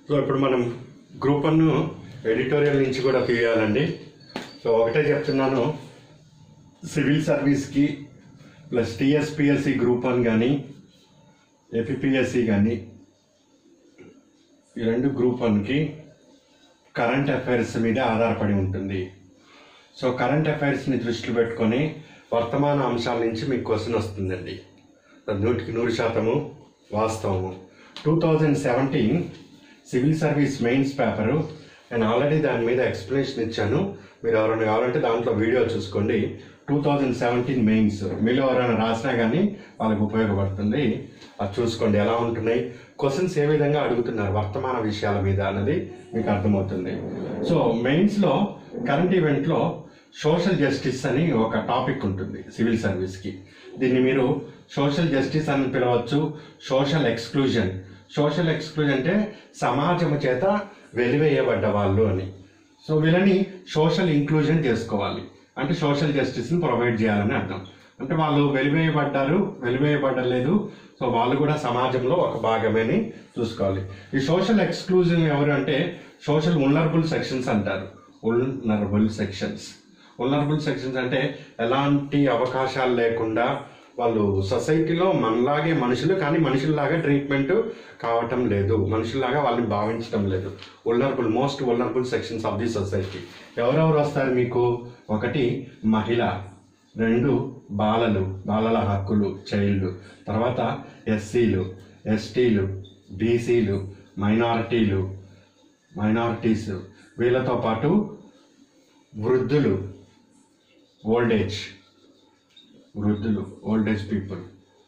so ఇప్పుడు మనం group one editorial నుంచి కూడా తీయాలండి సో ఒకటే చెప్తున్నాను సివిల్ సర్వీస్కి ప్లస్ టీఎస్పిఎస్సి గ్రూప్ వన్ కానీ ఏపీఎస్సి కానీ ఈ రెండు గ్రూప్ వన్కి కరెంట్ అఫైర్స్ మీద ఆధారపడి ఉంటుంది సో కరెంట్ అఫైర్స్ని దృష్టిలో పెట్టుకొని వర్తమాన అంశాల నుంచి మీకు క్వశ్చన్ వస్తుందండి అది నూటికి నూరు శాతము వాస్తవము two thousand seventeen civil service mains paper నేను ఆల్రెడీ దాని మీద ఎక్స్ప్లెనేషన్ ఇచ్చాను మీరు ఎవరైనా కావాలంటే దాంట్లో వీడియో చూసుకోండి టూ థౌజండ్ సెవెంటీన్ మెయిన్స్ మీలో ఎవరైనా రాసినా కానీ వాళ్ళకి ఉపయోగపడుతుంది అది చూసుకోండి ఎలా ఉంటున్నాయి క్వశ్చన్స్ ఏ విధంగా అడుగుతున్నారు వర్తమాన విషయాల మీద అన్నది మీకు అర్థమవుతుంది సో మెయిన్స్లో కరెంట్ ఈవెంట్లో సోషల్ జస్టిస్ అని ఒక టాపిక్ ఉంటుంది సివిల్ సర్వీస్కి దీన్ని మీరు సోషల్ జస్టిస్ అని పిలవచ్చు సోషల్ ఎక్స్క్లూజన్ సోషల్ ఎక్స్క్లూజన్ అంటే సమాజము చేత వెలివేయబడ్డ వాళ్ళు అని సో వీళ్ళని సోషల్ ఇంక్లూజన్ చేసుకోవాలి అంటే సోషల్ జస్టిస్ని ప్రొవైడ్ చేయాలని అర్థం అంటే వాళ్ళు వెలివేయబడ్డారు వెలివేయబడలేదు సో వాళ్ళు కూడా సమాజంలో ఒక భాగమని చూసుకోవాలి ఈ సోషల్ ఎక్స్క్లూజన్ ఎవరు అంటే సోషల్ ఉల్నరబుల్ సెక్షన్స్ అంటారు ఉల్నరబుల్ సెక్షన్స్ ఉల్నరబుల్ సెక్షన్స్ అంటే ఎలాంటి అవకాశాలు లేకుండా వాళ్ళు సొసైటీలో మనలాగే మనుషులు కానీ మనుషుల్లాగా ట్రీట్మెంట్ కావటం లేదు మనుషుల్లాగా వాళ్ళని భావించడం లేదు vulnerable most vulnerable sections of the society ఎవరెవరు వస్తారు మీకు ఒకటి మహిళ రెండు బాలలు బాలల హక్కులు చైల్డ్ తర్వాత ఎస్సీలు ఎస్టీలు బీసీలు మైనారిటీలు మైనారిటీస్ వీళ్ళతో పాటు వృద్ధులు ఓల్డ్ ఏజ్ వృద్ధులు ఓల్డ్ ఏజ్ పీపుల్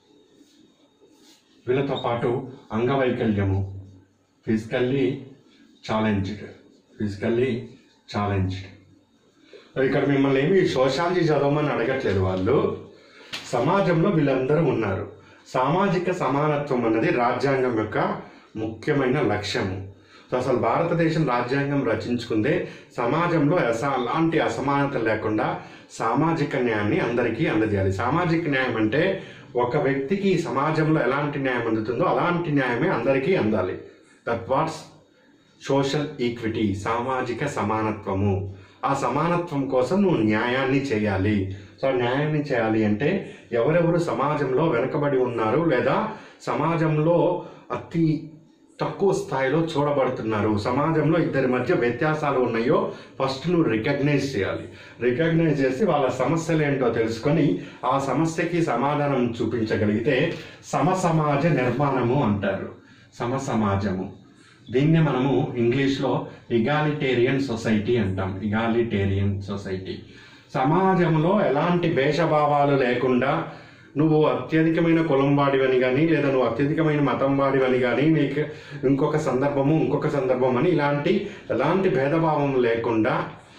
వీళ్ళతో పాటు అంగవైకల్యము ఫిజికల్లీ ఛాలెంజ్డ్ ఫిజికల్లీ ఛాలెంజ్డ్ ఇక్కడ మిమ్మల్ని ఏమి సోషాలజీ చదవమని అడగట్లేదు వాళ్ళు సమాజంలో వీళ్ళందరూ ఉన్నారు సామాజిక సమానత్వం అన్నది రాజ్యాంగం యొక్క ముఖ్యమైన లక్ష్యము సో అసలు భారతదేశం రాజ్యాంగం రచించుకుందే సమాజంలో అస అలాంటి అసమానత లేకుండా సామాజిక న్యాయాన్ని అందరికీ అందజేయాలి సామాజిక న్యాయం అంటే ఒక వ్యక్తికి ఈ సమాజంలో ఎలాంటి న్యాయం అందుతుందో అలాంటి న్యాయమే అందరికీ అందాలి దట్ వాట్స్ సోషల్ ఈక్విటీ సామాజిక సమానత్వము ఆ సమానత్వం కోసం నువ్వు న్యాయాన్ని చేయాలి సో న్యాయాన్ని చేయాలి అంటే ఎవరెవరు సమాజంలో వెనుకబడి ఉన్నారు లేదా సమాజంలో అతి తక్కువ స్థాయిలో చూడబడుతున్నారు సమాజంలో ఇద్దరి మధ్య వ్యత్యాసాలు ఉన్నాయో ఫస్ట్ నువ్వు రికగ్నైజ్ చేయాలి రికగ్నైజ్ చేసి వాళ్ళ సమస్యలు ఏంటో తెలుసుకొని ఆ సమస్యకి సమాధానం చూపించగలిగితే సమసమాజ నిర్మాణము అంటారు సమసమాజము దీన్నే మనము ఇంగ్లీష్లో ఇగాలిటేరియన్ సొసైటీ అంటాం ఇగాలిటేరియన్ సొసైటీ సమాజంలో ఎలాంటి భేషభావాలు లేకుండా నువ్వు అత్యధికమైన కులం వాడివని కానీ లేదా నువ్వు అత్యధికమైన మతం వాడివని కానీ నీకు ఇంకొక సందర్భము ఇంకొక సందర్భం అని ఇలాంటి ఎలాంటి భేదభావం లేకుండా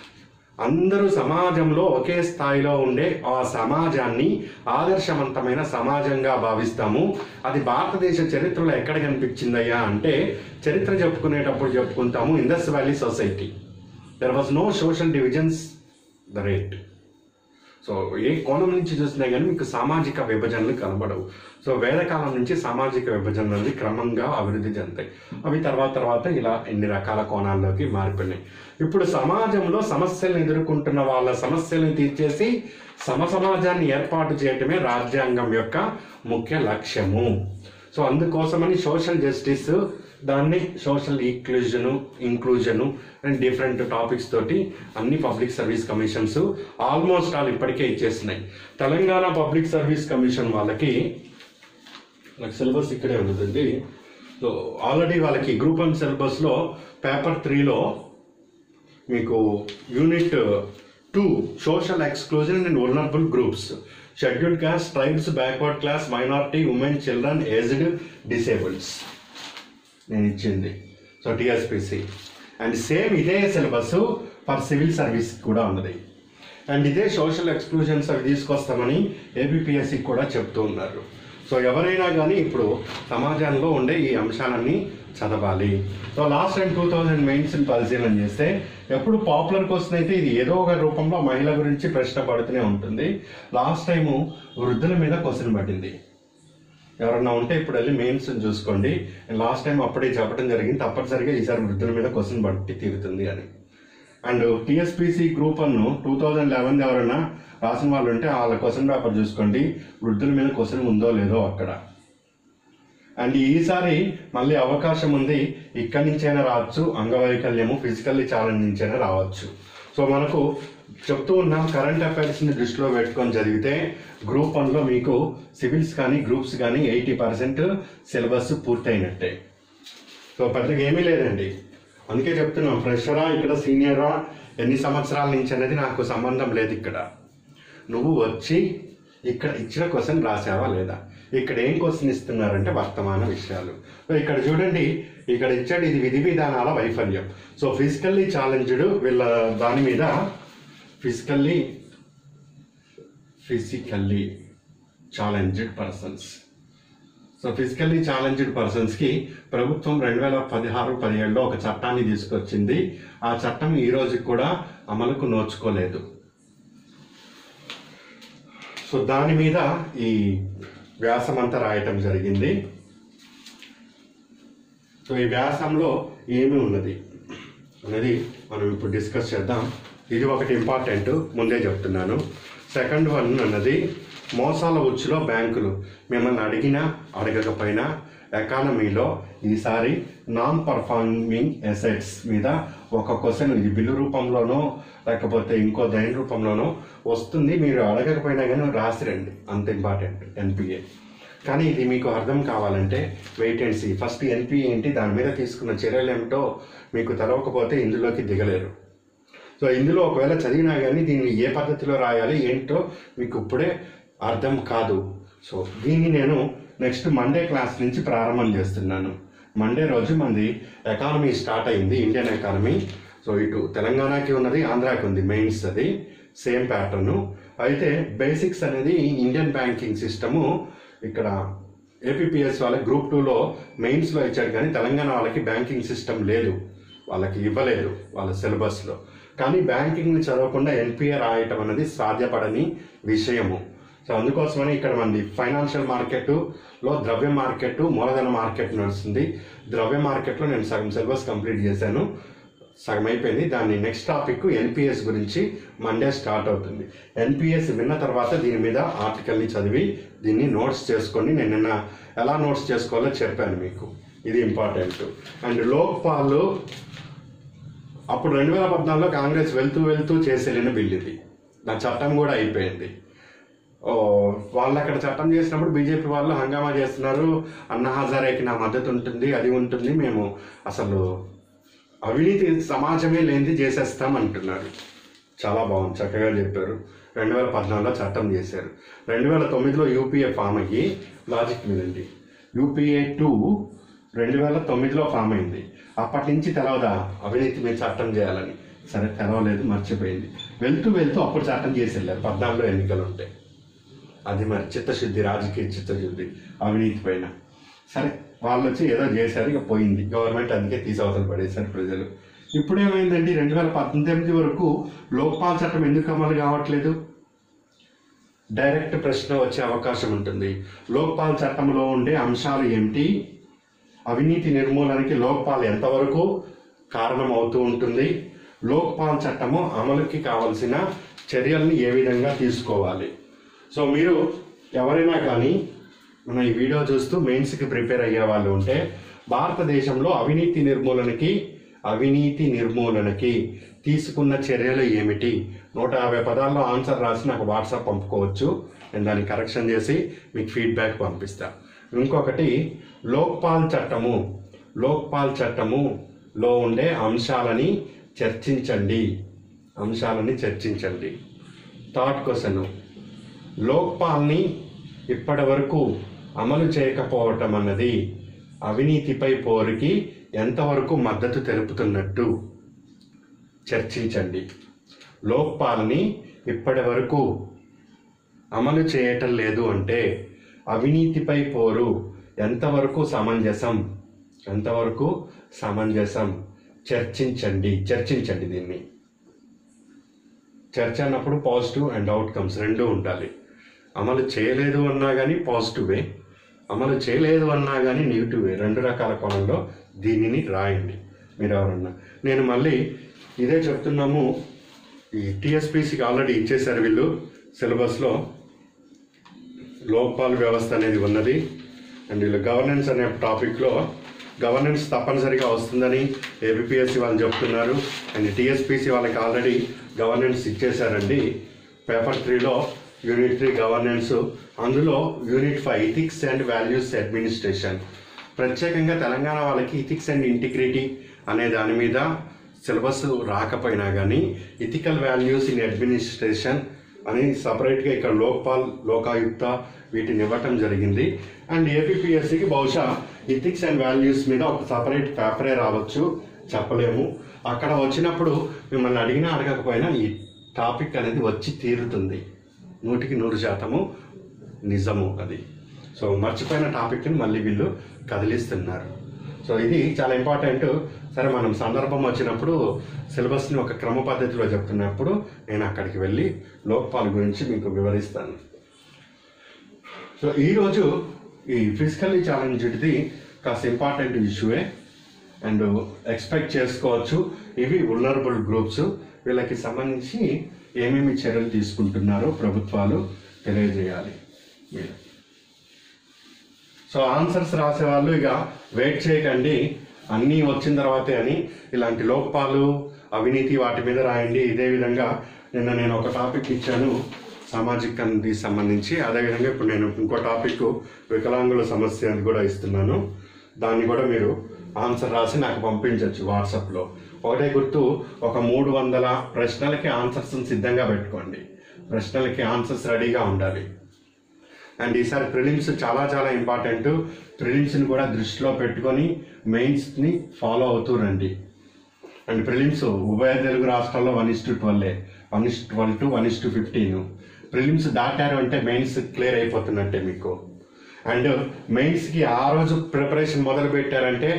అందరూ సమాజంలో ఒకే స్థాయిలో ఉండే ఆ సమాజాన్ని ఆదర్శవంతమైన సమాజంగా భావిస్తాము అది భారతదేశ చరిత్రలో ఎక్కడ కనిపించిందయ్యా అంటే చరిత్ర చెప్పుకునేటప్పుడు చెప్పుకుంటాము Indus valley society there was no social divisions the rate so ఏ కోణం నుంచి చూసినా కానీ మీకు సామాజిక విభజనలు కనబడవు సో వేదకాలం నుంచి సామాజిక విభజనలు అనేది క్రమంగా అభివృద్ధి చెందాయి అవి తర్వాత తర్వాత ఇలా ఎన్ని రకాల కోణాల్లోకి మారిపోయినాయి ఇప్పుడు సమాజంలో సమస్యలను ఎదుర్కొంటున్న వాళ్ళ సమస్యలను తీర్చేసి సమ సమాజాన్ని ఏర్పాటు చేయటమే రాజ్యాంగం యొక్క ముఖ్య లక్ష్యము సో అందుకోసమని సోషల్ జస్టిస్ దాన్ని social exclusion inclusion and different topics తోటి అన్ని public service commissions almost all ఇప్పటికే ఇచ్చేస్తున్నాయి తెలంగాణ పబ్లిక్ సర్వీస్ కమిషన్ వాళ్ళకి నాకు సిలబస్ ఇక్కడే ఉన్నదండి సో ఆల్రెడీ వాళ్ళకి గ్రూప్ వన్ సిలబస్లో పేపర్ త్రీలో మీకు unit two social exclusion and vulnerable groups scheduled class tribes backward class minority women children aged disables నేను ఇచ్చింది సో టిఎస్పిసి అండ్ సేమ్ ఇదే సిలబస్ ఫర్ సివిల్ సర్వీస్ కూడా ఉన్నది అండ్ ఇదే సోషల్ ఎక్స్క్లూజన్స్ అవి తీసుకొస్తామని ఏబిపిఎస్సి కూడా చెప్తూ ఉన్నారు సో ఎవరైనా కానీ ఇప్పుడు సమాజంలో ఉండే ఈ అంశాలన్నీ చదవాలి so last time two thousand మెయిన్స్ని పరిశీలన చేస్తే ఎప్పుడు పాపులర్ క్వశ్చన్ అయితే ఇది ఏదో ఒక రూపంలో మహిళ గురించి ప్రశ్న పడుతూనే ఉంటుంది లాస్ట్ టైము వృద్ధుల మీద క్వశ్చన్ పడింది ఎవరన్నా ఉంటే ఇప్పుడు వెళ్ళి మెయిన్స్ చూసుకోండి లాస్ట్ టైం అప్పుడే చెప్పడం జరిగింది తప్పనిసరిగా ఈసారి వృద్ధుల మీద క్వశ్చన్ బట్టి తీరుతుంది అని and TSPSC group one two thousand eleven ఎవరైనా రాసిన వాళ్ళు ఉంటే వాళ్ళ క్వశ్చన్ పేపర్ చూసుకోండి వృద్ధుల మీద క్వశ్చన్ ఉందో లేదో అక్కడ అండ్ ఈసారి మళ్ళీ అవకాశం ఉంది ఇక్కడి నుంచైనా రావచ్చు అంగవైకల్యము ఫిజికల్లీ ఛాలెంజ్ నుంచైనా రావచ్చు సో మనకు చెప్తూ ఉన్నాం కరెంట్ అఫైర్స్ని దృష్టిలో పెట్టుకొని చదివితే గ్రూప్ వన్లో మీకు సివిల్స్ కానీ గ్రూప్స్ కానీ ఎయిటీ పర్సెంట్ సిలబస్ పూర్తయినట్టే సో పెద్దగా ఏమీ లేదండి అందుకే చెప్తున్నాం ఫ్రెషరా ఇక్కడ సీనియరా ఎన్ని సంవత్సరాల నుంచి అనేది నాకు సంబంధం లేదు ఇక్కడ నువ్వు వచ్చి ఇక్కడ ఇచ్చిన క్వశ్చన్ రాసావా లేదా ఇక్కడ ఏం క్వశ్చన్ ఇస్తున్నారంటే వర్తమాన విషయాలు సో ఇక్కడ చూడండి ఇక్కడ ఇచ్చాడు ఇది విధి విధానాల వైఫల్యం సో ఫిజికల్లీ ఛాలెంజ్డ్ వీళ్ళ దాని మీద physically physically challenged persons so physically challenged పర్సన్స్కి ప్రభుత్వం రెండు వేల పదిహారు పదిహేడులో ఒక చట్టాన్ని తీసుకొచ్చింది ఆ చట్టం ఈ రోజుకి కూడా అమలుకు నోచుకోలేదు సో దాని మీద ఈ వ్యాసం అంతా రాయటం జరిగింది సో ఈ వ్యాసంలో ఏమి ఉన్నది అనేది మనం ఇప్పుడు డిస్కస్ చేద్దాం ఇది ఒకటి ఇంపార్టెంట్ ముందే చెప్తున్నాను సెకండ్ వన్ అన్నది మోసాల ఉచ్చులో బ్యాంకులు మిమ్మల్ని అడిగినా అడగకపోయినా ఎకానమీలో ఈసారి నాన్ పర్ఫార్మింగ్ ఎసెట్స్ మీద ఒక క్వశ్చన్ ఇది బిల్లు రూపంలోనో లేకపోతే ఇంకో దైన రూపంలోనో వస్తుంది మీరు అడగకపోయినా కానీ రాసిరండి అంత ఇంపార్టెంట్ ఎన్పిఏ కానీ ఇది మీకు అర్థం కావాలంటే wait and see first NPA ఏంటి దాని మీద తీసుకున్న చర్యలు ఏమిటో మీకు తెలవకపోతే ఇందులోకి దిగలేరు సో ఇందులో ఒకవేళ చదివినా కానీ దీన్ని ఏ పద్ధతిలో రాయాలి ఏంటో మీకు ఇప్పుడే అర్థం కాదు సో దీన్ని నేను నెక్స్ట్ మండే క్లాస్ నుంచి ప్రారంభం చేస్తున్నాను మండే రోజు మంది ఎకానమీ స్టార్ట్ అయింది ఇండియన్ ఎకానమీ సో ఇటు తెలంగాణకి ఉన్నది ఆంధ్రాకి ఉంది మెయిన్స్ అది సేమ్ ప్యాటర్ను అయితే బేసిక్స్ అనేది ఇండియన్ బ్యాంకింగ్ సిస్టము ఇక్కడ ఏపీపీఎస్ వాళ్ళకి గ్రూప్ టూలో మెయిన్స్లో ఇచ్చాడు కానీ తెలంగాణ వాళ్ళకి బ్యాంకింగ్ సిస్టమ్ లేదు వాళ్ళకి ఇవ్వలేదు వాళ్ళ సిలబస్లో కానీ బ్యాంకింగ్ని చదవకుండా ఎన్పిఏ రాయటం అనేది సాధ్యపడని విషయము సో అందుకోసమని ఇక్కడ మనది ఫైనాన్షియల్ మార్కెట్లో ద్రవ్య మార్కెట్ మూలధన మార్కెట్ నడుస్తుంది ద్రవ్య మార్కెట్లో నేను సగం సిలబస్ కంప్లీట్ చేశాను సగం అయిపోయింది దాన్ని నెక్స్ట్ టాపిక్ ఎన్పిఎస్ గురించి మండే స్టార్ట్ అవుతుంది ఎన్పిఎస్ విన్న తర్వాత దీని మీద ఆర్టికల్ని చదివి దీన్ని నోట్స్ చేసుకోండి నేను నిన్న ఎలా నోట్స్ చేసుకోవాలో చెప్పాను మీకు ఇది ఇంపార్టెంట్ అండ్ లోక్పాల్ అప్పుడు రెండు వేల పద్నాలుగులో కాంగ్రెస్ వెళ్తూ వెళ్తూ చేసేలిన బిల్ ఇది నా చట్టం కూడా అయిపోయింది ఓ, వాళ్ళు అక్కడ చట్టం చేసినప్పుడు బీజేపీ వాళ్ళు హంగామా చేస్తున్నారు అన్నా హజారేకి నా మద్దతు ఉంటుంది అది ఉంటుంది మేము అసలు అవినీతి సమాజమే లేనిది చేసేస్తాం అంటున్నారు చాలా బాగుంది చక్కగా చెప్పారు రెండు వేల పద్నాలుగులో చట్టం చేశారు రెండు వేల తొమ్మిదిలో యూపీఏ ఫామ్ అయ్యి లాజిక్ మీదండి యూపీఏ టూ రెండు వేల తొమ్మిదిలో ఫామ్ అయింది అప్పటి నుంచి తెలవదా అవినీతి మీద చట్టం చేయాలని సరే తెలవలేదు మర్చిపోయింది వెళ్తూ వెళ్తూ అప్పుడు చట్టం చేసి వెళ్ళారు పద్నాలుగులో ఎన్నికలు ఉంటాయి అది మరి చిత్తశుద్ధి రాజకీయ చిత్తశుద్ధి అవినీతి పైన సరే వాళ్ళు వచ్చి ఏదో చేశారు ఇక పోయింది గవర్నమెంట్ అందుకే తీసవతలు పడేశారు ప్రజలు ఇప్పుడు ఏమైందండి రెండు వేల పద్దెనిమిది వరకు లోక్పాల్ చట్టం ఎందుకు అమలు కావట్లేదు డైరెక్ట్ ప్రశ్న వచ్చే అవకాశం ఉంటుంది లోక్పాల్ చట్టంలో ఉండే అంశాలు ఏమిటి అవినీతి నిర్మూలనకి లోక్పాల్ ఎంతవరకు కారణం అవుతూ ఉంటుంది లోక్పాల్ చట్టము అమలుకి కావలసిన చర్యల్ని ఏ విధంగా తీసుకోవాలి సో మీరు ఎవరైనా కానీ మన ఈ వీడియో చూస్తూ మెయిన్స్కి ప్రిపేర్ అయ్యే వాళ్ళు ఉంటే భారతదేశంలో అవినీతి నిర్మూలనకి అవినీతి నిర్మూలనకి తీసుకున్న చర్యలు ఏమిటి నూట యాభై పదాల్లో ఆన్సర్ రాసి నాకు వాట్సాప్ పంపుకోవచ్చు నేను దాన్ని కరెక్షన్ చేసి మీకు ఫీడ్బ్యాక్ పంపిస్తా ఇంకొకటి లోక్పాల్ చట్టము లోక్పాల్ చట్టములో ఉండే అంశాలని చర్చించండి అంశాలని చర్చించండి థర్డ్ క్వశ్చన్ లోక్పాల్ని ఇప్పటి వరకు అమలు చేయకపోవటం అన్నది అవినీతిపై పోరుకి ఎంతవరకు మద్దతు తెలుపుతున్నట్టు చర్చించండి లోక్పాల్ని ఇప్పటి వరకు అమలు చేయటం లేదు అంటే అవినీతిపై పోరు ఎంతవరకు సమంజసం ఎంతవరకు సమంజసం చర్చించండి చర్చించండి దీన్ని చర్చ అన్నప్పుడు పాజిటివ్ అండ్ అవుట్కమ్స్ రెండు ఉండాలి అమలు చేయలేదు అన్నా కానీ పాజిటివే అమలు చేయలేదు అన్నా కానీ నెగిటివ్ రెండు రకాల కోణంలో దీనిని రాయండి మీరు ఎవరన్నా నేను మళ్ళీ ఇదే చెప్తున్నాము ఈ టీఎస్పీసీకి ఆల్రెడీ ఇచ్చేశారు వీళ్ళు సిలబస్లో లోక్పాల్ వ్యవస్థ అనేది ఉన్నది అండ్ వీళ్ళు గవర్నెన్స్ అనే టాపిక్లో గవర్నెన్స్ తప్పనిసరిగా వస్తుందని ఏబిపిఎస్సి వాళ్ళు చెప్తున్నారు అండ్ టీఎస్పీసీ వాళ్ళకి ఆల్రెడీ గవర్నెన్స్ ఇచ్చేశారండి పేపర్ త్రీలో యూనిట్ త్రీ గవర్నెన్స్ అందులో unit five ethics and values administration ప్రత్యేకంగా తెలంగాణ వాళ్ళకి ఇథిక్స్ అండ్ ఇంటిగ్రిటీ అనే దాని మీద సిలబస్ రాకపోయినా కానీ ఇథికల్ వాల్యూస్ ఇన్ అడ్మినిస్ట్రేషన్ అని సపరేట్గా ఇక్కడ లోక్పాల్ లోకాయుక్త వీటిని ఇవ్వటం జరిగింది అండ్ ఏపీఎస్సికి బహుశా ఇథిక్స్ అండ్ వాల్యూస్ మీద ఒక సపరేట్ పేపరే రావచ్చు చెప్పలేము అక్కడ వచ్చినప్పుడు మిమ్మల్ని అడిగినా అడగకపోయినా ఈ టాపిక్ అనేది వచ్చి తీరుతుంది నూటికి నూరు శాతము నిజము అది సో మర్చిపోయిన టాపిక్ని మళ్ళీ వీళ్ళు కదిలిస్తున్నారు సో ఇది చాలా ఇంపార్టెంట్ సరే మనం సందర్భం వచ్చినప్పుడు సిలబస్ని ఒక క్రమ పద్ధతిలో చెప్తున్నప్పుడు నేను అక్కడికి వెళ్ళి లోక్పాల్ గురించి మీకు వివరిస్తాను సో ఈరోజు ఈ ఫిజికల్లీ ఛాలెంజ్డ్ది కాస్త ఇంపార్టెంట్ ఇష్యూవే అండ్ ఎక్స్పెక్ట్ చేసుకోవచ్చు ఇవి ఉల్నరబుల్ గ్రూప్స్ వీళ్ళకి సంబంధించి ఏమేమి చర్యలు తీసుకుంటున్నారో ప్రభుత్వాలు తెలియజేయాలి మీరు సో ఆన్సర్స్ రాసే వాళ్ళు ఇక వెయిట్ చేయకండి అన్నీ వచ్చిన తర్వాతే అని ఇలాంటి లోపాలు అవినీతి వాటి మీద రాయండి ఇదే విధంగా నిన్న నేను ఒక టాపిక్ ఇచ్చాను సామాజికానికి సంబంధించి అదేవిధంగా ఇప్పుడు నేను ఇంకో టాపిక్ వికలాంగుల సమస్య అని కూడా ఇస్తున్నాను దాన్ని కూడా మీరు ఆన్సర్ రాసి నాకు పంపించవచ్చు వాట్సాప్లో ఒకటే గుర్తు ఒక మూడు వందల ప్రశ్నలకి ఆన్సర్స్ సిద్ధంగా పెట్టుకోండి ప్రశ్నలకి ఆన్సర్స్ రెడీగా ఉండాలి అండ్ ఈసారి ప్రిలిమ్స్ చాలా చాలా ఇంపార్టెంట్ ప్రిలిమ్స్ని కూడా దృష్టిలో పెట్టుకొని మెయిన్స్ని ఫాలో అవుతూ రండి అండ్ ప్రిలిమ్స్ ఉభయ తెలుగు రాష్ట్రాల్లో one is to twelve one is twelve to one is to fifteen prelims దాటారు అంటే మెయిన్స్ క్లియర్ అయిపోతున్నట్టే మీకు అండ్ మెయిన్స్కి ఆ రోజు ప్రిపరేషన్ మొదలు పెట్టారంటే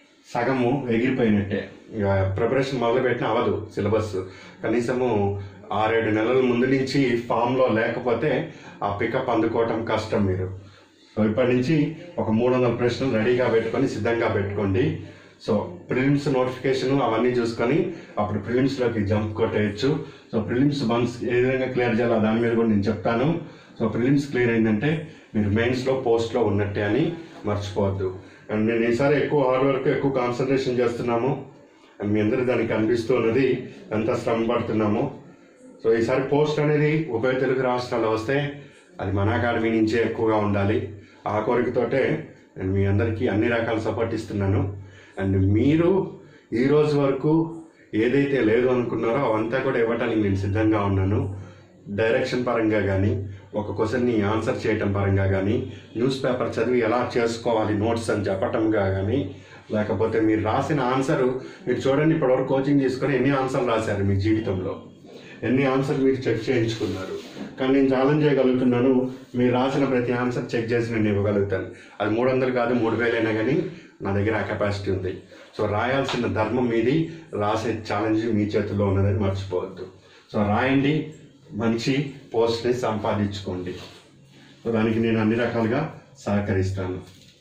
సగము ఎగిరిపోయినట్టే ఇక ప్రిపరేషన్ మొదలు పెట్టిన అవ్వదు సిలబస్ కనీసము ఆరేడు నెలల ముందు నుంచి ఫామ్లో లేకపోతే ఆ పికప్ అందుకోవటం కష్టం మీరు సో ఇప్పటి నుంచి ఒక మూడు వందల ప్రశ్నలు రెడీగా పెట్టుకొని సిద్ధంగా పెట్టుకోండి సో ప్రిలిమ్స్ నోటిఫికేషన్ అవన్నీ చూసుకొని అప్పుడు ప్రిలిమ్స్లోకి జంప్ కొట్టేయచ్చు సో ప్రిలిమ్స్ వన్స్ ఏ విధంగా క్లియర్ చేయాలో దాని మీద కూడా నేను చెప్తాను సో ప్రిలిమ్స్ క్లియర్ అయిందంటే మీరు మెయిన్స్లో పోస్ట్లో ఉన్నట్టే అని మర్చిపోవద్దు అండ్ నేను ఈసారి ఎక్కువ హార్డ్ వర్క్ ఎక్కువ కాన్సన్ట్రేషన్ చేస్తున్నాము అండ్ మీ అందరూ దానికి కనిపిస్తూ ఉన్నది ఎంత శ్రమ పడుతున్నామో సో ఈసారి పోస్ట్ అనేది ఉభయ తెలుగు రాష్ట్రాల్లో వస్తే అది మన అకాడమీ నుంచే ఎక్కువగా ఉండాలి ఆ కోరికతోటే నేను మీ అందరికీ అన్ని రకాల సపోర్ట్ ఇస్తున్నాను అండ్ మీరు ఈ రోజు వరకు ఏదైతే లేదు అనుకున్నారో అవంతా కూడా ఇవ్వటానికి నేను సిద్ధంగా ఉన్నాను డైరెక్షన్ పరంగా కానీ ఒక క్వశ్చన్ని ఆన్సర్ చేయటం పరంగా కానీ న్యూస్ పేపర్ చదివి ఎలా చేసుకోవాలి నోట్స్ అని చెప్పటంగా కానీ లేకపోతే మీరు రాసిన ఆన్సర్ మీరు చూడండి ఇప్పటివరకు కోచింగ్ తీసుకొని ఎన్ని ఆన్సర్లు రాశారు మీ జీవితంలో ఎన్ని ఆన్సర్ మీరు చెక్ చేయించుకున్నారు కానీ నేను ఛాలెంజ్ చేయగలుగుతున్నాను మీరు రాసిన ప్రతి ఆన్సర్ చెక్ చేసి నేను ఇవ్వగలుగుతాను అది మూడు వందలు కాదు మూడు వేలైనా కానీ నా దగ్గర ఆ కెపాసిటీ ఉంది సో రాయాల్సిన ధర్మం మీది రాసే ఛాలెంజ్ మీ చేతుల్లో ఉన్నదని మర్చిపోవద్దు సో రాయండి మంచి పోస్ట్ని సంపాదించుకోండి సో దానికి నేను అన్ని రకాలుగా సహకరిస్తాను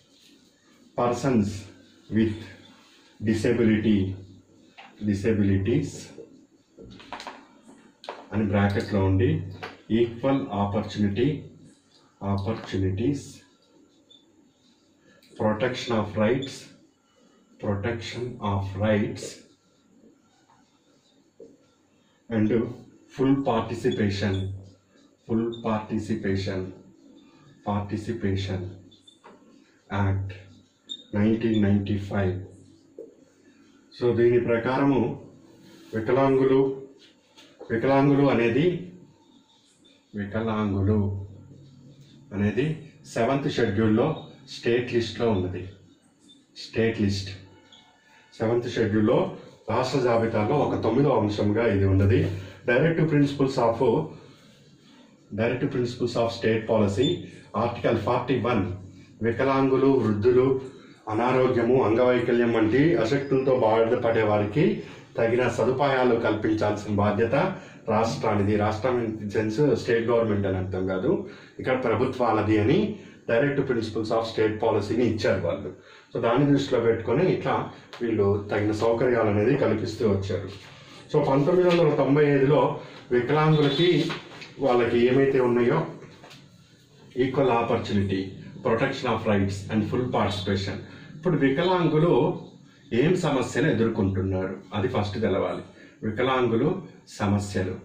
పర్సన్స్ విత్ డిసేబిలిటీ డిసేబిలిటీస్ అని బ్రాకెట్లో ఉండి equal opportunity opportunities protection of rights protection of rights and full participation full participation participation act nineteen ninety five so దీని ప్రకారము వికలాంగులు వికలాంగులు అనేది వికలాంగులు అనేది సెవెంత్ షెడ్యూల్లో స్టేట్ లిస్ట్లో ఉన్నది స్టేట్ లిస్ట్ సెవెంత్ షెడ్యూల్లో రాష్ట్ర జాబితాలో ఒక తొమ్మిదో అంశంగా ఇది ఉన్నది directive principles of directive principles of state policy article forty one వికలాంగులు వృద్ధులు అనారోగ్యము అంగవైకల్యం వంటి అశక్తులతో బాధపడే వారికి తగిన సదుపాయాలు కల్పించాల్సిన బాధ్యత రాష్ట్రానిది రాష్ట్రం ఇన్ సెన్స్ స్టేట్ గవర్నమెంట్ అని అర్థం కాదు ఇక్కడ ప్రభుత్వాలది అని డైరెక్ట్ ప్రిన్సిపల్స్ ఆఫ్ స్టేట్ పాలసీని ఇచ్చారు వాళ్ళు సో దాన్ని దృష్టిలో పెట్టుకొని ఇట్లా వీళ్ళు తగిన సౌకర్యాలు అనేది కల్పిస్తూ వచ్చారు సో పంతొమ్మిది వందల తొంభై ఐదులో వికలాంగులకి వాళ్ళకి ఏమైతే ఉన్నాయో equal opportunity protection of rights and full participation ఇప్పుడు వికలాంగులు ఏం సమస్యలు ఎదుర్కొంటున్నారు అది ఫస్ట్ తెలవాలి వికలాంగులు సమస్యలు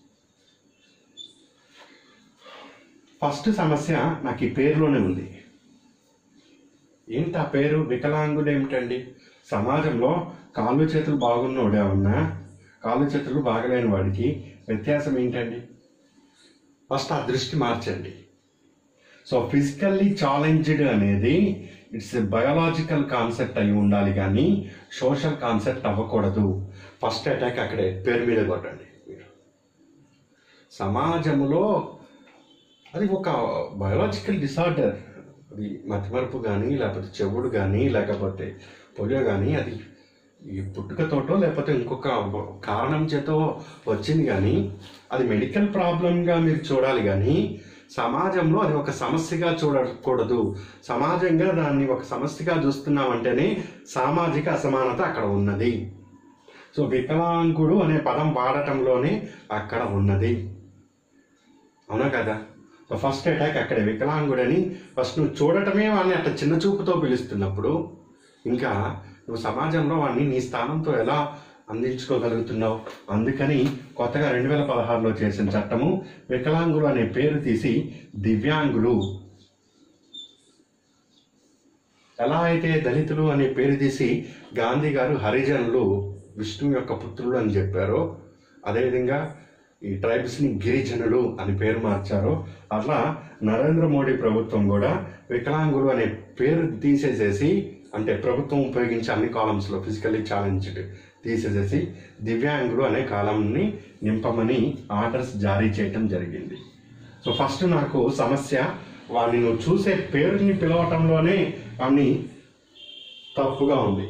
ఫస్ట్ సమస్య నాకు ఈ పేరులోనే ఉంది ఏంటి ఆ పేరు వికలాంగులు ఏమిటండి సమాజంలో కాళ్ళు చేతులు బాగున్నోడే ఉన్నా కాళ్ళు చేతులు బాగలేని వాడికి వ్యత్యాసం ఏంటండి ఫస్ట్ ఆ దృష్టి మార్చండి సో ఫిజికల్లీ ఛాలెంజ్డ్ అనేది ఇట్స్ బయోలాజికల్ కాన్సెప్ట్ అయి ఉండాలి కానీ సోషల్ కాన్సెప్ట్ అవ్వకూడదు ఫస్ట్ అటాక్ అక్కడే పేరు మీద కొట్టండి మీరు సమాజంలో అది ఒక బయోలాజికల్ డిసార్డర్ అది మతిమరుపు కానీ లేకపోతే చెవుడు కానీ లేకపోతే పోలియో కానీ అది ఈ పుట్టుకతోటో లేకపోతే ఇంకొక కారణం చేతో వచ్చింది కానీ అది మెడికల్ ప్రాబ్లంగా మీరు చూడాలి కానీ సమాజంలో అది ఒక సమస్యగా చూడకూడదు సమాజంగా దాన్ని ఒక సమస్యగా చూస్తున్నామంటేనే సామాజిక అసమానత అక్కడ ఉన్నది సో వికలాంగుడు అనే పదం వాడటంలోనే అక్కడ ఉన్నది అవునా కదా సో ఫస్ట్ అటాక్ అక్కడే వికలాంగుడని ఫస్ట్ నువ్వు చూడటమే వాడిని అట్లా చిన్న చూపుతో పిలుస్తున్నప్పుడు ఇంకా నువ్వు సమాజంలో వాడిని నీ స్థానంతో ఎలా అందించుకోగలుగుతున్నావు అందుకని కొత్తగా రెండు వేల పదహారులో చేసిన చట్టము వికలాంగులు అనే పేరు తీసి దివ్యాంగులు ఎలా అయితే దళితులు అనే పేరు తీసి గాంధీ గారు హరిజనులు విష్ణు యొక్క పుత్రులు అని చెప్పారో అదేవిధంగా ఈ ట్రైబ్స్ని గిరిజనులు అని పేరు మార్చారో అట్లా నరేంద్ర మోడీ ప్రభుత్వం కూడా వికలాంగులు అనే పేరు తీసేసేసి అంటే ప్రభుత్వం ఉపయోగించే అన్ని కాలమ్స్లో ఫిజికల్లీ ఛాలెంజ్డ్ తీసేసేసి దివ్యాంగులు అనే కాలంని నింపమని ఆర్డర్స్ జారీ చేయటం జరిగింది సో ఫస్ట్ నాకు సమస్య వాడిని నువ్వు చూసే పేరుని పిలవటంలోనే వాడిని తప్పుగా ఉంది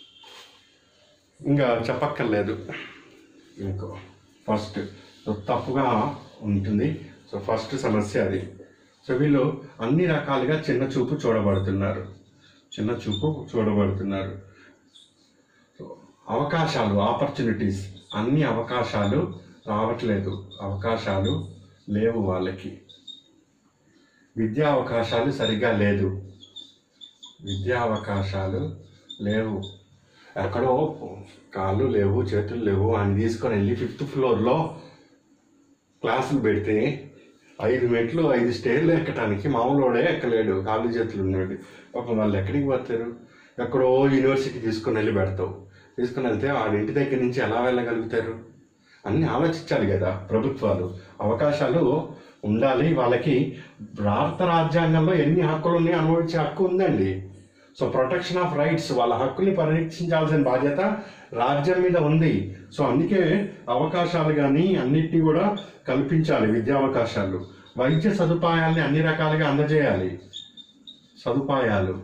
ఇంకా చెప్పక్కర్లేదు మీకు ఫస్ట్ సో తప్పుగా ఉంటుంది సో ఫస్ట్ సమస్య అది సో వీళ్ళు అన్ని రకాలుగా చిన్న చూపు చూడబడుతున్నారు చిన్న చూపు చూడబడుతున్నారు సో అవకాశాలు ఆపర్చునిటీస్ అన్ని అవకాశాలు రావట్లేదు అవకాశాలు లేవు వాళ్ళకి విద్యా అవకాశాలు సరిగ్గా లేదు విద్యా అవకాశాలు లేవు ఎక్కడో కాళ్ళు లేవు చేతులు లేవు అని తీసుకొని వెళ్ళి ఫిఫ్త్ ఫ్లోర్లో క్లాసులు పెడితే ఐదు మెట్లు ఐదు స్టేర్లు ఎక్కడానికి మామూలుడే ఎక్కలేడు కాళ్ళు చేతులు ఉన్నాడు ఒక వాళ్ళు ఎక్కడికి పోతారు ఎక్కడో యూనివర్సిటీ తీసుకుని వెళ్ళి పెడతావు తీసుకుని వెళ్తే వాళ్ళ ఇంటి దగ్గర నుంచి ఎలా వెళ్ళగలుగుతారు అన్ని ఆలోచించాలి కదా ప్రభుత్వాలు అవకాశాలు ఉండాలి వాళ్ళకి భారత రాజ్యాంగంలో ఎన్ని హక్కులు ఉన్నాయి అనుభవించే హక్కు ఉందండి సో ప్రొటెక్షన్ ఆఫ్ రైట్స్ వాళ్ళ హక్కుల్ని పరిరక్షించాల్సిన బాధ్యత రాజ్యం మీద ఉంది సో అందుకే అవకాశాలు కానీ అన్నిటినీ కూడా కల్పించాలి విద్యా అవకాశాలు వైద్య సదుపాయాల్ని అన్ని రకాలుగా అందజేయాలి సదుపాయాలు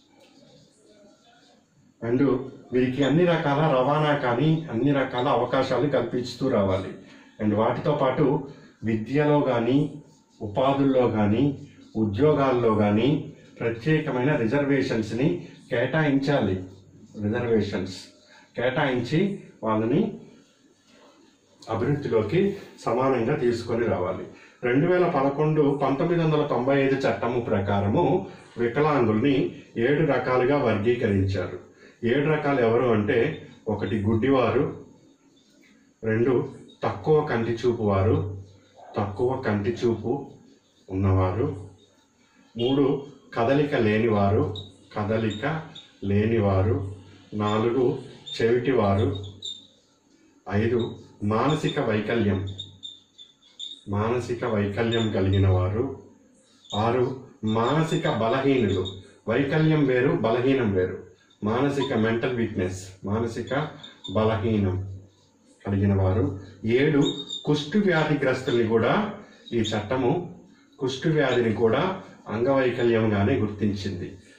అండ్ వీరికి అన్ని రకాల రవాణా కానీ అన్ని రకాల అవకాశాలు కల్పిస్తూ రావాలి అండ్ వాటితో పాటు విద్యలో కానీ ఉపాధుల్లో కానీ ఉద్యోగాల్లో కానీ ప్రత్యేకమైన రిజర్వేషన్స్ని కేటాయించాలి రిజర్వేషన్స్ కేటాయించి వాళ్ళని అభివృద్ధిలోకి సమానంగా తీసుకొని రావాలి రెండు వేల పదకొండు పంతొమ్మిది వందల తొంభై ఐదు చట్టము ప్రకారము వికలాంగుల్ని ఏడు రకాలుగా వర్గీకరించారు ఏడు రకాలు ఎవరు అంటే ఒకటి గుడ్డివారు రెండు తక్కువ కంటి చూపు వారు తక్కువ కంటి చూపు ఉన్నవారు మూడు కదలిక లేనివారు కదలిక లేనివారు నాలుగు చెవిటివారు ఐదు మానసిక వైకల్యం మానసిక వైకల్యం కలిగిన వారు ఆరు మానసిక బలహీనులు వైకల్యం వేరు బలహీనం వేరు మానసిక మెంటల్ వీక్నెస్ మానసిక బలహీనం కలిగిన వారు ఏడు కుష్టు వ్యాధిగ్రస్తుల్ని కూడా ఈ చట్టము కుష్టు వ్యాధిని కూడా అంగవైకల్యంగానే గుర్తించింది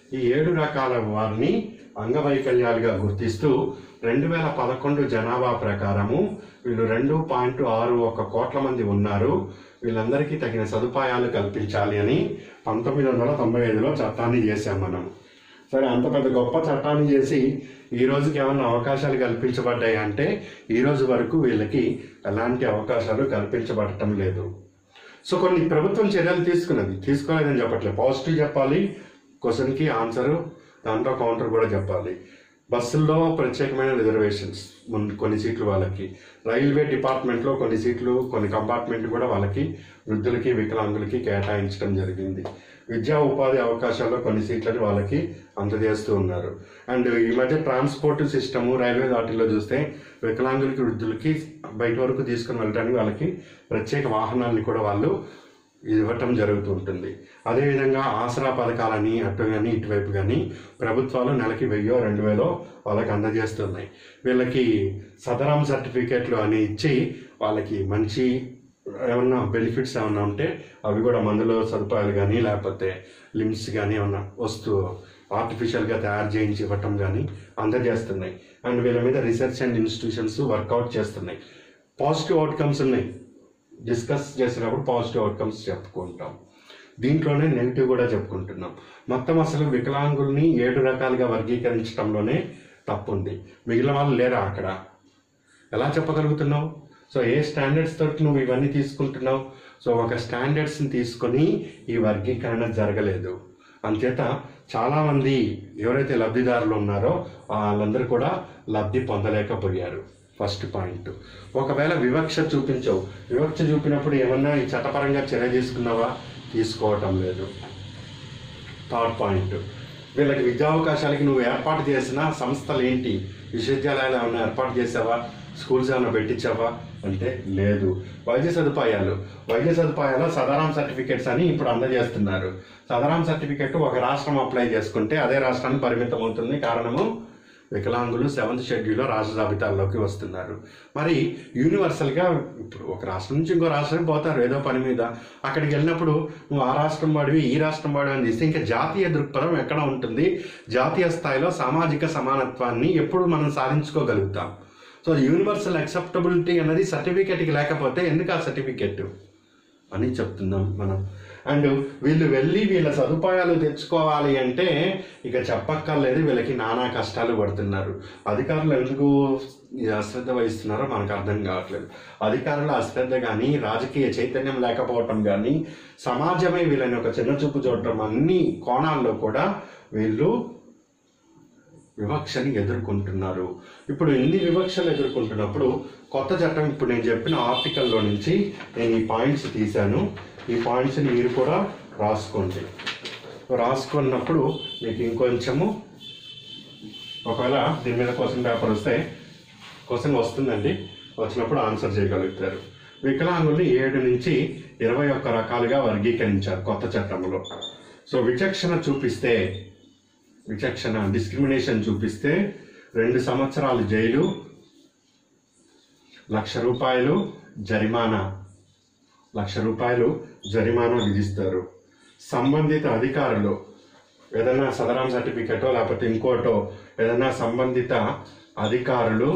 ఈ ఏడు రకాల వారిని అంగవైకల్యాలుగా గుర్తిస్తూ రెండు వేల పదకొండు జనాభా ప్రకారము వీళ్ళు రెండు పాయింట్ ఆరు ఒక కోట్ల మంది ఉన్నారు వీళ్ళందరికీ తగిన సదుపాయాలు కల్పించాలి అని పంతొమ్మిది వందల తొంభై ఐదులో చట్టాన్ని చేశాం మనం సరే అంత పెద్ద గొప్ప చట్టాన్ని చేసి ఈ రోజుకి ఏమన్నా అవకాశాలు కల్పించబడ్డాయి అంటే ఈ రోజు వరకు వీళ్ళకి ఎలాంటి అవకాశాలు కల్పించబడటం లేదు సో కొన్ని ప్రభుత్వం చర్యలు తీసుకున్నది తీసుకోలేదని చెప్పట్లేదు పాజిటివ్ చెప్పాలి క్వశ్చన్కి ఆన్సర్ దాంట్లో కౌంటర్ కూడా చెప్పాలి బస్సుల్లో ప్రత్యేకమైన రిజర్వేషన్స్ మన- కొన్ని సీట్లు వాళ్ళకి రైల్వే డిపార్ట్మెంట్లో కొన్ని సీట్లు కొన్ని కంపార్ట్మెంట్ కూడా వాళ్ళకి వృద్ధులకి వికలాంగులకి కేటాయించడం జరిగింది విద్యా ఉపాధి అవకాశాల్లో కొన్ని సీట్లని వాళ్ళకి అందజేస్తూ ఉన్నారు అండ్ ఈ మధ్య ట్రాన్స్పోర్ట్ సిస్టము రైల్వే వాటిల్లో చూస్తే వికలాంగులకి వృద్ధులకి బయట వరకు తీసుకుని వెళ్ళడానికి వాళ్ళకి ప్రత్యేక వాహనాలని కూడా వాళ్ళు ఇవ్వటం జరుగుతుంటుంది అదేవిధంగా ఆసరా పథకాలని అటు కానీ ఇటువైపు కానీ ప్రభుత్వాలు నెలకి వెయ్యో రెండు వేలో వాళ్ళకి అందజేస్తున్నాయి వీళ్ళకి సదరాం సర్టిఫికేట్లు అని ఇచ్చి వాళ్ళకి మంచి ఏమన్నా బెనిఫిట్స్ ఏమన్నా ఉంటే అవి కూడా మందుల సదుపాయాలు కానీ లేకపోతే లిమ్స్ కానీ ఏమన్నా వస్తూ ఆర్టిఫిషియల్గా తయారు చేయించి ఇవ్వటం కానీ అందజేస్తున్నాయి అండ్ వీళ్ళ మీద రీసెర్చ్ అండ్ ఇన్స్టిట్యూషన్స్ వర్కౌట్ చేస్తున్నాయి పాజిటివ్ అవుట్కమ్స్ ఉన్నాయి డిస్కస్ చేసినప్పుడు పాజిటివ్ అవుట్కమ్స్ చెప్పుకుంటాం దీంట్లోనే నెగిటివ్ కూడా చెప్పుకుంటున్నాం మొత్తం అసలు వికలాంగుల్ని ఏడు రకాలుగా వర్గీకరించడంలోనే తప్పు ఉంది మిగిలిన వాళ్ళు లేరా అక్కడ ఎలా చెప్పగలుగుతున్నావు సో ఏ స్టాండర్డ్స్ తోటి నువ్వు ఇవన్నీ తీసుకుంటున్నావు సో ఒక స్టాండర్డ్స్ని తీసుకొని ఈ వర్గీకరణ జరగలేదు అంచేత చాలామంది ఎవరైతే లబ్ధిదారులు ఉన్నారో వాళ్ళందరూ కూడా లబ్ధి పొందలేకపోయారు ఫస్ట్ పాయింట్ ఒకవేళ వివక్ష చూపించవు వివక్ష చూపినప్పుడు ఏమన్నా ఈ చట్టపరంగా చర్య తీసుకున్నావా తీసుకోవటం లేదు థర్డ్ పాయింట్ వీళ్ళకి విద్యావకాశాలకి నువ్వు ఏర్పాటు చేసిన సంస్థలు ఏంటి విశ్వవిద్యాలయాలు ఏమైనా ఏర్పాటు చేసావా స్కూల్స్ ఏమైనా పెట్టించావా అంటే లేదు వైద్య సదుపాయాలు వైద్య సదుపాయాలు సదరాం సర్టిఫికేట్స్ అని ఇప్పుడు అందజేస్తున్నారు సదరాం సర్టిఫికేట్ ఒక రాష్ట్రం అప్లై చేసుకుంటే అదే రాష్ట్రానికి పరిమితం అవుతుంది కారణము వికలాంగులు సెవెంత్ షెడ్యూల్లో రాష్ట్ర జాబితాల్లోకి వస్తున్నారు మరి యూనివర్సల్గా ఇప్పుడు ఒక రాష్ట్రం నుంచి ఇంకో రాష్ట్రానికి పోతారు ఏదో పని మీద అక్కడికి వెళ్ళినప్పుడు నువ్వు ఆ రాష్ట్రం వాడివి ఈ రాష్ట్రం వాడివి అని తీస్తే ఇంకా జాతీయ దృక్పథం ఎక్కడ ఉంటుంది జాతీయ స్థాయిలో సామాజిక సమానత్వాన్ని ఎప్పుడు మనం సాధించుకోగలుగుతాం సో యూనివర్సల్ అక్సెప్టబిలిటీ అనేది సర్టిఫికేట్కి లేకపోతే ఎందుకు ఆ సర్టిఫికేట్ అని చెప్తున్నాం మనం అండ్ వీళ్ళు వెళ్ళి వీళ్ళ సదుపాయాలు తెచ్చుకోవాలి అంటే ఇక చెప్పక్కర్లేదు వీళ్ళకి నానా కష్టాలు పడుతున్నారు అధికారులు ఎందుకు ఈ అశ్రద్ధ వహిస్తున్నారో మనకు అర్థం కావట్లేదు అధికారుల అశ్రద్ధ కానీ రాజకీయ చైతన్యం లేకపోవటం కానీ సమాజమే వీళ్ళని ఒక చిన్న చూపు చూడటం అన్ని కోణాల్లో కూడా వీళ్ళు వివక్షని ఎదుర్కొంటున్నారు ఇప్పుడు ఎన్ని వివక్షలు ఎదుర్కొంటున్నప్పుడు కొత్త చట్టం ఇప్పుడు నేను చెప్పిన ఆర్టికల్లో నుంచి నేను ఈ పాయింట్స్ తీశాను ఈ పాయింట్స్ని మీరు కూడా రాసుకోండి రాసుకున్నప్పుడు మీకు ఇంకొంచెము ఒకవేళ దీని మీద క్వశ్చన్ పేపర్ వస్తే క్వశ్చన్ వస్తుందండి వచ్చినప్పుడు ఆన్సర్ చేయగలుగుతారు వికలాంగుల్ని ఏడు నుంచి ఇరవై ఒక్క రకాలుగా వర్గీకరించారు కొత్త చట్టంలో సో విచక్షణ చూపిస్తే విచక్షణ డిస్క్రిమినేషన్ చూపిస్తే రెండు సంవత్సరాలు జైలు లక్ష రూపాయలు జరిమానా లక్ష రూపాయలు జరిమానా విధిస్తారు సంబంధిత అధికారులు ఏదైనా సదరాం సర్టిఫికెటో లేకపోతే ఇంకోటో ఏదైనా సంబంధిత అధికారులు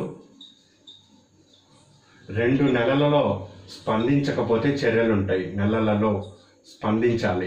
రెండు నెలలలో స్పందించకపోతే చర్యలు ఉంటాయి నెలలలో స్పందించాలి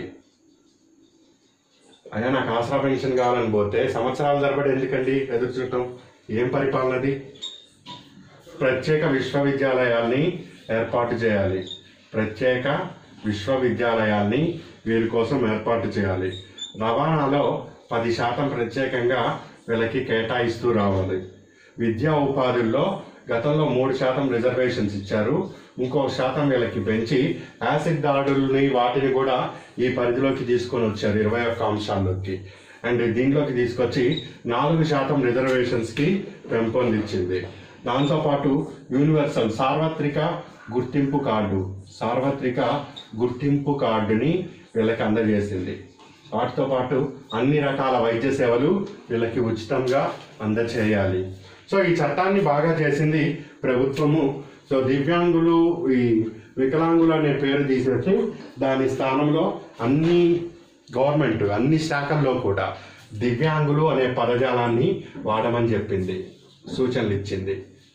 అయ్యా నాకు ఆసరా పెన్షన్ కావాలని పోతే సంవత్సరాల తరబడి ఎందుకండి ఎదురు చూడటం ఏం పరిపాలనది ప్రత్యేక విశ్వవిద్యాలయాల్ని ఏర్పాటు చేయాలి ప్రత్యేక విశ్వవిద్యాలయాల్ని వీరి కోసం ఏర్పాటు చేయాలి రవాణాలో పది శాతం ప్రత్యేకంగా వీళ్ళకి కేటాయిస్తూ రావాలి విద్యా ఉపాధుల్లో గతంలో మూడు శాతం రిజర్వేషన్స్ ఇచ్చారు ఇంకో శాతం వీళ్ళకి పెంచి యాసిడ్ దాడుల్ని వాటిని కూడా ఈ పరిధిలోకి తీసుకొని వచ్చారు ఇరవై ఒక్క అంశాల్లోకి అండ్ దీంట్లోకి తీసుకొచ్చి నాలుగు శాతం రిజర్వేషన్స్కి పెంపొందించింది దాంతోపాటు యూనివర్సల్ సార్వత్రిక గుర్తింపు కార్డు సార్వత్రిక గుర్తింపు కార్డుని వీళ్ళకి అందజేసింది వాటితో పాటు అన్ని రకాల వైద్య సేవలు వీళ్ళకి ఉచితంగా అందచేయాలి సో ఈ చట్టాన్ని బాగా చేసింది ప్రభుత్వము సో దివ్యాంగులు ఈ వికలాంగులు అనే పేరు తీసేసి దాని స్థానంలో అన్ని గవర్నమెంట్ అన్ని శాఖల్లో కూడా దివ్యాంగులు అనే పదజాలాన్ని వాడమని చెప్పింది సూచనలు ఇచ్చింది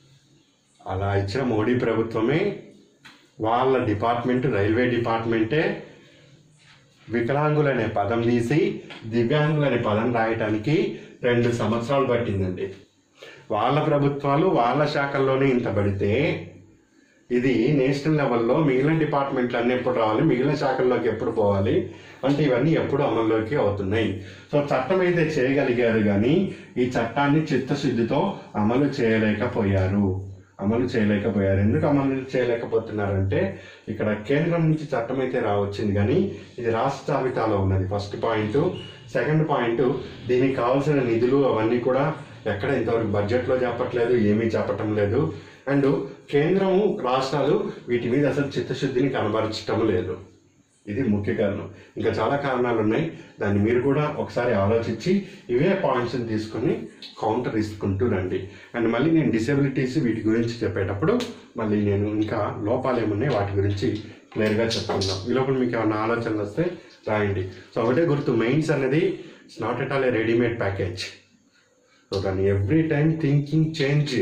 అలా ఇచ్చిన మోడీ ప్రభుత్వమే వాళ్ళ డిపార్ట్మెంట్ రైల్వే డిపార్ట్మెంటే వికలాంగులు అనే పదం తీసి దివ్యాంగులు అనే పదం రాయటానికి రెండు సంవత్సరాలు పట్టిందండి వాళ్ళ ప్రభుత్వాలు వాళ్ళ శాఖల్లోనే ఇంత పడితే ఇది నేషనల్ లెవెల్లో మిగిలిన డిపార్ట్మెంట్లు అన్ని ఎప్పుడు రావాలి మిగిలిన శాఖల్లోకి ఎప్పుడు పోవాలి అంటే ఇవన్నీ ఎప్పుడు అమల్లోకి అవుతున్నాయి సో చట్టం అయితే చేయగలిగారు కానీ ఈ చట్టాన్ని చిత్తశుద్ధితో అమలు చేయలేకపోయారు అమలు చేయలేకపోయారు ఎందుకు అమలు చేయలేకపోతున్నారంటే ఇక్కడ కేంద్రం నుంచి చట్టం అయితే రావచ్చింది కానీ ఇది రాష్ట్ర జాబితాలో ఉన్నది ఫస్ట్ పాయింట్ సెకండ్ పాయింట్ దీనికి కావాల్సిన నిధులు అవన్నీ కూడా ఎక్కడ ఇంతవరకు బడ్జెట్లో చెప్పట్లేదు ఏమీ చెప్పటం లేదు అండ్ కేంద్రము రాష్ట్రాలు వీటి మీద అసలు చిత్తశుద్ధిని కనబరచటం లేదు ఇది ముఖ్య కారణం ఇంకా చాలా కారణాలు ఉన్నాయి దాన్ని మీరు కూడా ఒకసారి ఆలోచించి ఇవే పాయింట్స్ని తీసుకొని కౌంటర్ ఇసుకుంటూ రండి అండ్ మళ్ళీ నేను డిసెబిలిటీస్ వీటి గురించి చెప్పేటప్పుడు మళ్ళీ నేను ఇంకా లోపాలు ఏమున్నాయి వాటి గురించి క్లియర్గా చెప్తున్నాం ఈ లోపల మీకు ఏమైనా ఆలోచనలు వస్తే రాయండి సో ఒకటే గుర్తు మెయిన్స్ అనేది it's not at all a readymade package so దాన్ని every time thinking change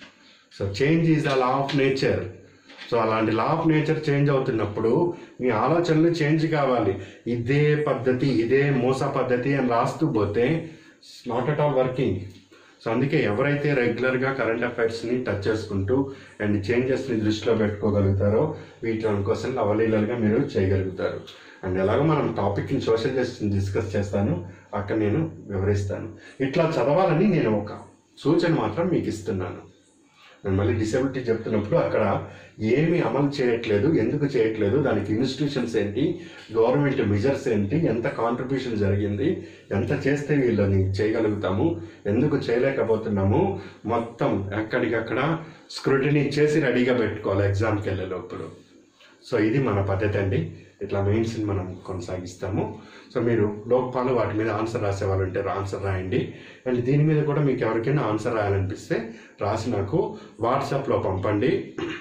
so change is the law of nature so అలాంటి లా ఆఫ్ నేచర్ చేంజ్ అవుతున్నప్పుడు మీ ఆలోచనలు చేంజ్ కావాలి ఇదే పద్ధతి ఇదే మోస పద్ధతి అని రాస్తూ పోతే not at all working so అందుకే ఎవరైతే రెగ్యులర్గా కరెంట్ అఫైర్స్ని టచ్ చేసుకుంటూ అండ్ చేంజెస్ని దృష్టిలో పెట్టుకోగలుగుతారో వీటి కోసం అవలీలలుగా మీరు చేయగలుగుతారు అండ్ ఎలాగో మనం టాపిక్ని సోషల్ జస్టిస్ డిస్కస్ చేస్తాను అక్కడ నేను వివరిస్తాను ఇట్లా చదవాలని నేను ఒక సూచన మాత్రం మీకు ఇస్తున్నాను నేను మళ్ళీ డిసెబిలిటీ చెప్తున్నప్పుడు అక్కడ ఏమి అమలు చేయట్లేదు ఎందుకు చేయట్లేదు దానికి ఇన్స్టిట్యూషన్స్ ఏంటి గవర్నమెంట్ మెజర్స్ ఏంటి ఎంత కాంట్రిబ్యూషన్ జరిగింది ఎంత చేస్తే వీళ్ళని చేయగలుగుతాము ఎందుకు చేయలేకపోతున్నాము మొత్తం ఎక్కడికక్కడ స్క్రూటినీ చేసి రెడీగా పెట్టుకోవాలి ఎగ్జామ్కి వెళ్ళే లోపల సో ఇది మన పద్ధతి అండి ఇట్లా మెయిన్స్ని మనం కొనసాగిస్తాము సో మీరు లోపాలు వాటి మీద ఆన్సర్ రాసే వాళ్ళు ఉంటే ఆన్సర్ రాయండి అండ్ దీని మీద కూడా మీకు ఎవరికైనా ఆన్సర్ రాయాలనిపిస్తే రాసి నాకు వాట్సాప్లో పంపండి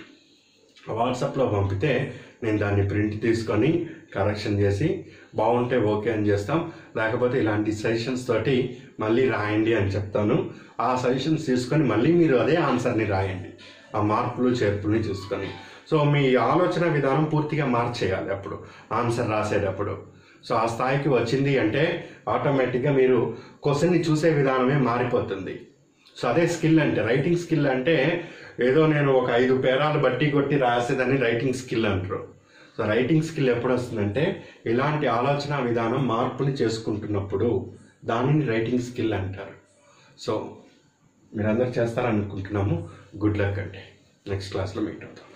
వాట్సాప్లో పంపితే నేను దాన్ని ప్రింట్ తీసుకొని కరెక్షన్ చేసి బాగుంటే ఓకే అని చేస్తాం లేకపోతే ఇలాంటి సజెషన్స్ తోటి మళ్ళీ రాయండి అని చెప్తాను ఆ సజెషన్స్ తీసుకొని మళ్ళీ మీరు అదే ఆన్సర్ని రాయండి ఆ మార్పులు చేర్పుల్ని చూసుకొని సో మీ ఆలోచన విధానం పూర్తిగా మార్చేయాలి అప్పుడు ఆన్సర్ రాసేటప్పుడు సో ఆ స్థాయికి వచ్చింది అంటే ఆటోమేటిక్గా మీరు క్వశ్చన్ని చూసే విధానమే మారిపోతుంది సో అదే స్కిల్ అంటే రైటింగ్ స్కిల్ అంటే ఏదో నేను ఒక ఐదు పేరాలు బట్టి కొట్టి రాసేదాన్ని రైటింగ్ స్కిల్ అంటారు సో రైటింగ్ స్కిల్ ఎప్పుడు వస్తుందంటే ఇలాంటి ఆలోచన విధానం మార్పుని చేసుకుంటున్నప్పుడు దానిని రైటింగ్ స్కిల్ అంటారు సో మీరందరూ చేస్తారనుకుంటున్నాము గుడ్ లక్ అండి నెక్స్ట్ క్లాస్లో మీట్ అవుతాం